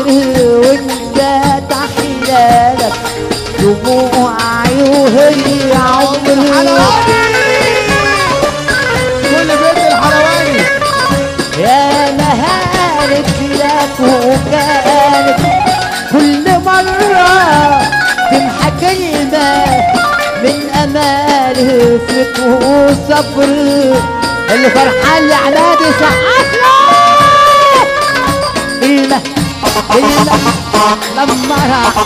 وانت تحلالك دموعي وهي عمري كل بيت الحلواني يا نهارك لك وكانت كل مرة تمحى كلمة من أمال فيك وصبر اللي فرحان لعنادي سقف له كلمة كلمة لما راح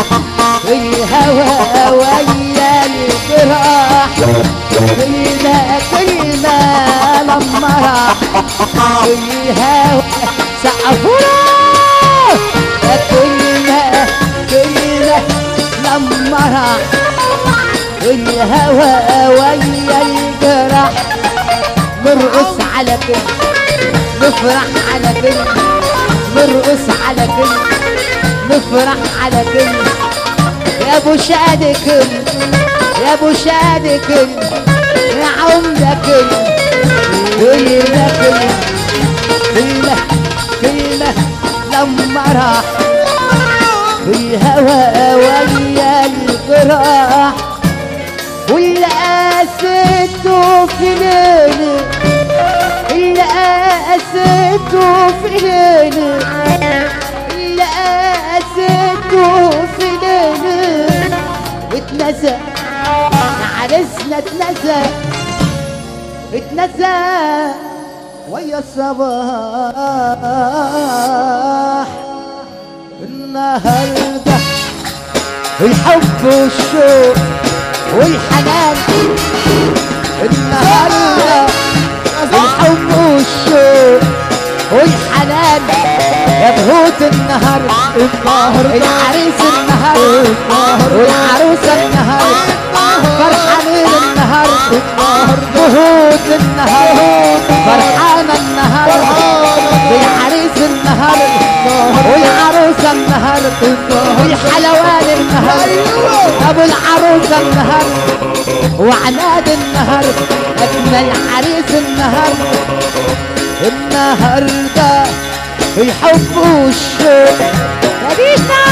الهوى ويا الجراح كلمة كلمة لما راح الهوى سقفوا له كلمة كلمة لما راح الهوى ويا الجراح نرقص على كلمة نفرح على كلمة نرقص على كلمة نفرح على كلمة يا ابو شادي كلمة يا ابو شادي كلمة يا عمدة كلمة كلمة كلمة كلمة كلمة لما راح الهوى ويا الجراح واللي قاسيته في ليلي اللي قاسيته في ليلي اللي قاسيته في ليلي اتنسى عرسنا اتنسى اتنسى ويا الصباح النهارده الحب والشوق والحنان النهارده الحب والشوق والحنان يا بهوت النهارده النهارده العريس النهارده والعروسه النهارده فرحانين النهارده بهوت النهارده فرحانه النهارده بالعريس النهارده والعروسه النهارده والحلوان النهارده ابو العروسه النهارده وعناد النهارده اجمل عريس النهارده النهارده الحب والشوق نبينا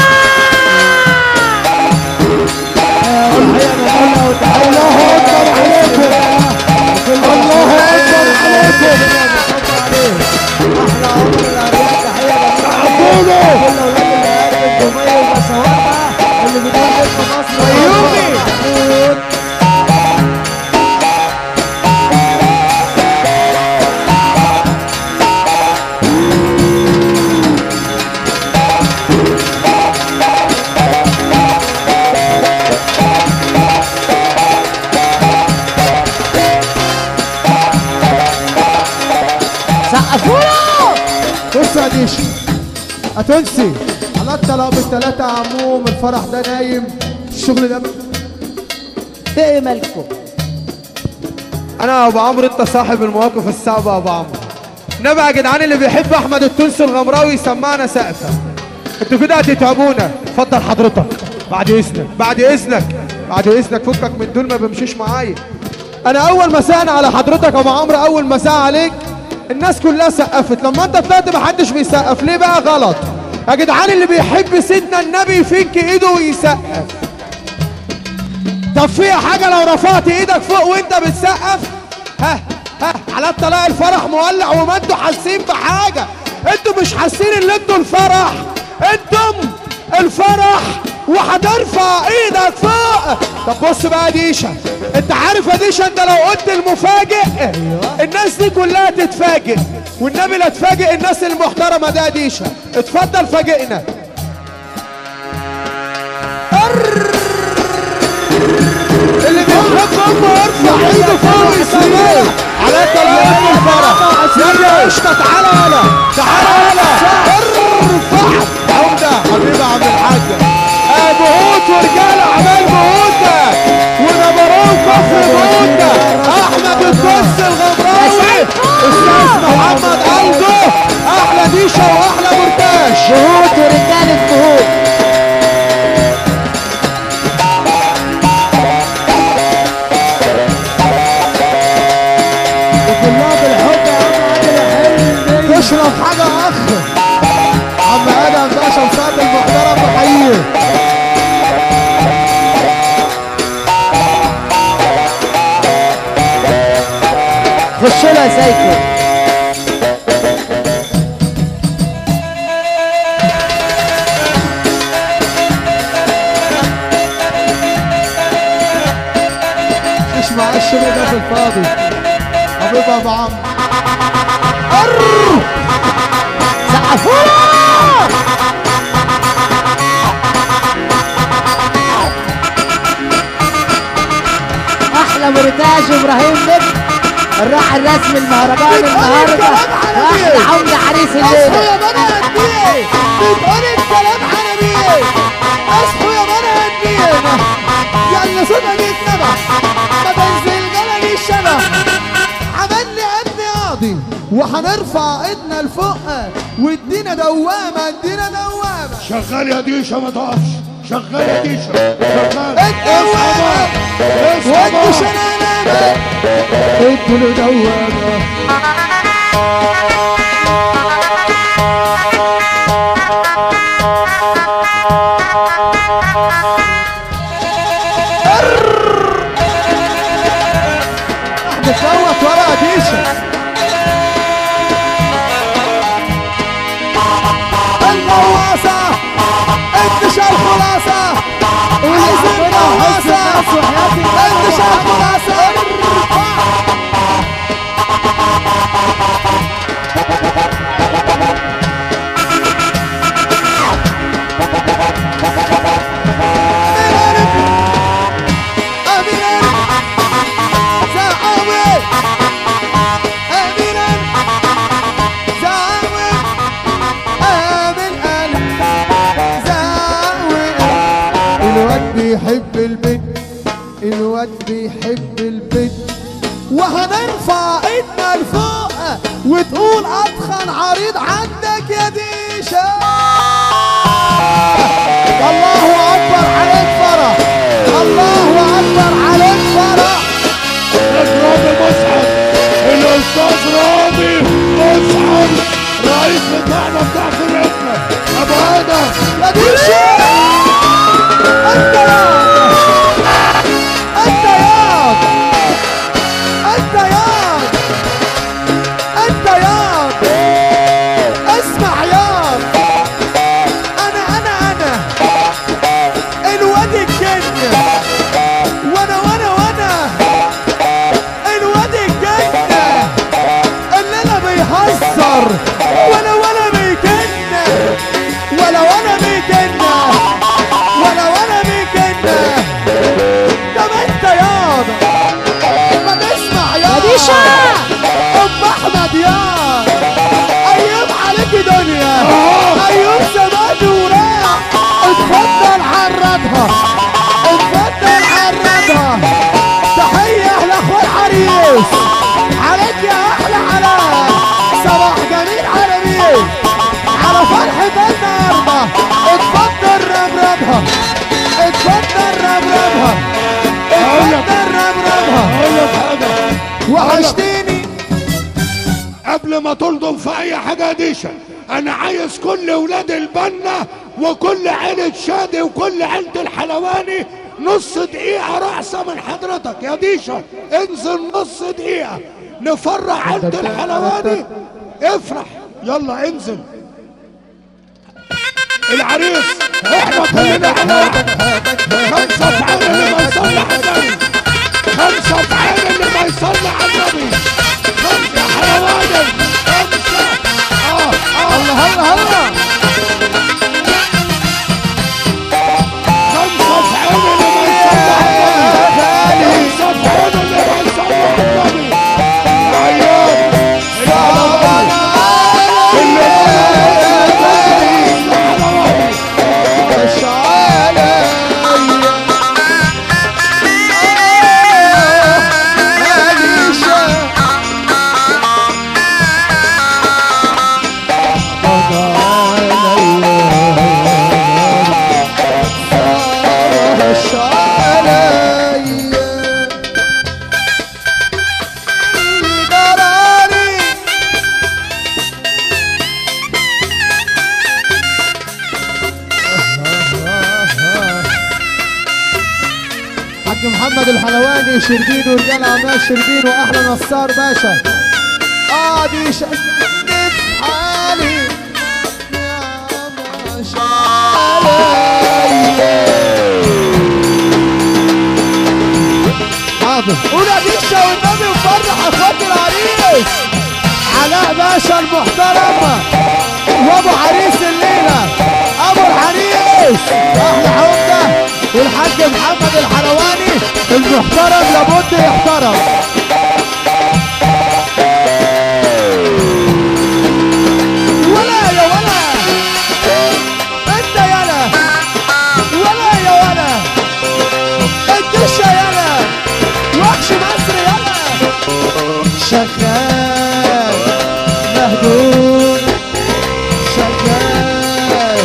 الله اكبر عليكم الله اكبر عليكم احلى عمر الارياف تحيه جميله كل اولاد العيال الجميل والمساواه اللي بيقول اسم مصر بيومي. محمود سقفوا له بص يا ديشي هتنسي على الطلاق بالثلاثة يا عموم الفرح ده نايم الشغل ده ايه مالكم انا ابو عمرو انت صاحب المواقف الصعبه يا ابو عمرو نبع يا جدعان اللي بيحب احمد التونسي الغمراوي يسمعنا سقفه انتوا كده هتتعبونا اتفضل حضرتك بعد اذنك بعد اذنك بعد اذنك فكك من دول ما بيمشيش معايا انا اول ما سأنا على حضرتك يا ابو عمرو اول ما سأل عليك الناس كلها سقفت لما انت طلعت ما حدش بيسقف ليه بقى غلط يا جدعان اللي بيحب سيدنا النبي يفك ايده ويسقف طب فيها حاجة لو رفعت ايدك فوق وانت بتسقف ها ها على الطلاق الفرح مولع وما انتوا حاسين بحاجة انتوا مش حاسين ان انتوا الفرح انتم الفرح وهترفع ايدك فوق طب بص بقى يا ديشا انت عارف يا ديشا انت لو قلت المفاجئ الناس دي كلها تتفاجئ والنبي لا تفاجئ الناس المحترمة ده يا ديشا اتفضل فاجئنا اللي بيحب امه يرفع ايده فوق يسمعها على طلاق الفرح يلا قشطه تعالى يلا تعالى يلا ارفع عمده حبيبي عبد الحاج آه، بهوت ورجاله عمال بهوتة ونبرون كفر بهوتة احمد القدس الغمراوي استاذ محمد قلبه احلى ديشه واحلى مرتاش بهوت ورجالة بهوت كلها بالحب يا عم عادل حلمي تشرب حاجة يا أخ عم آدم باشا خش له يا سايكو مش مع الشغل ده في الفاضي حبيبي ابو عمرو سقفوا له احلى مونتاج ابراهيم نجم الراعي الرسمي المهرجان النهارده واحلى عمده عريس الليله يا بنات دي بتقول الكلام حنبيه اصحوا يا بنات دي يلا صوتها دي اتنبح ما بنزل جلد الشبح عملني قد قاضي وهنرفع ايدنا لفوق وادينا دوامه ادينا دوامه شغال يا ديشة ما تقفش شغال يا ديشة شغال الدوامه وانتوا شنانه ادوا له دوامه بتفوت ورا ديشة الغواصة انتش الخلاصة عايزين غواصة انتش الخلاصة أميرا زعوي أميرا زعوي آمن قلب زعوي الواد بيحب البنت الواد بيحب البنت وهنرفع ايدنا لفوق وتقول اتخن عريض عندك يا ديشا الله اكبر عليك فرح الله اكبر عليك فرح رامي مسعد الاستاذ رامي مسعد رئيس بتاعنا بتاع فرقتنا ابو ادم يا ديشا انت ياض انت ياض انت ياض انت ياض اسمع ياض انا انا انا الواد الجنة وانا وانا وانا الواد الجنة الليلة بيهزر ولا ولا بيجنة ولا ولا بيجنة ولا ولا بيجنة طب انت ياض ما تسمع يا ديشا. ام احمد ياض ايام عليك دنيا ايام زمان وراح اتفضل عرضها اتفضل عرضها تحية لاخوي العريس عليك يا احلى علاء صباح جميل على مين على فرحة النهاردة اتفضل رمرمها اتفضل رمرمها اتفضل رمرمها اقول لك حاجه وحشتيني قبل ما تلضم في اي حاجه يا ديشة انا عايز كل ولاد البنا وكل عيلة شادي وكل عيلة الحلواني نص دقيقة رقصة من حضرتك يا ديشة انزل نص دقيقة نفرح عيلة الحلواني افرح يلا انزل العريس احنا كلنا على واحد خمسة في عين اللي ما يصلي على النبي خمسة في عين اللي ما يصلي على النبي خمسة حلواني خمسة اه اه الله الله الله خمسة في عين اللي ما يصلي على النبي خمسة في عين اللي ما يصلي على النبي عيال الحلواني اللي مش عليا الحلواني وشربين ورجال اعمال شربين واحلى نصار باشا اه دي شدت حالي يا حاضر قول يا ديشة والنبي وفرح اخوات العريس علاء باشا المحترم وابو عريس الليلة ابو العريس احلى حمدة والحاج محمد الحلواني المحترم لابد يحترم ولا يا ولا انت يلا ولا يا ولا الدشة يلا وحش مصر يلا شغال مهدود شغال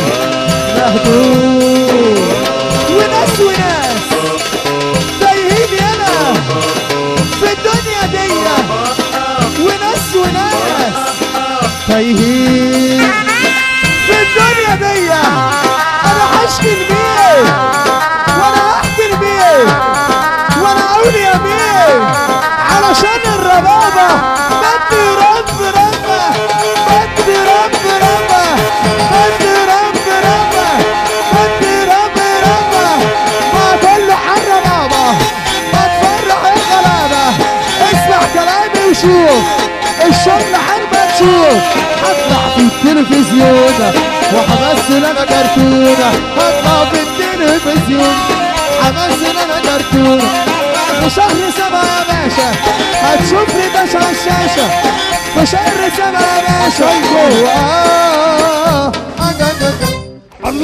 مهدود وناس وناس تايهين يلا في الدنيا دي وناس وناس تايهين في الدنيا دي انا هشكي لمين وانا هحكي لمين وانا اقول يا مين علشان الربابة بدي رب ربة بدي رب ربة بدي رب ربة بدي رب ربة ما كل حرة بابا ما تفرح الغلابة اسمع كلامي وشوف الشغل حربة تشوف هطلع في التلفزيون وهمثل انا كرتونة هطلع في التلفزيون همثل انا كرتونة في شهر سبعة يا باشا هتشوفني باشا على الشاشة في شهر سبعة يا باشا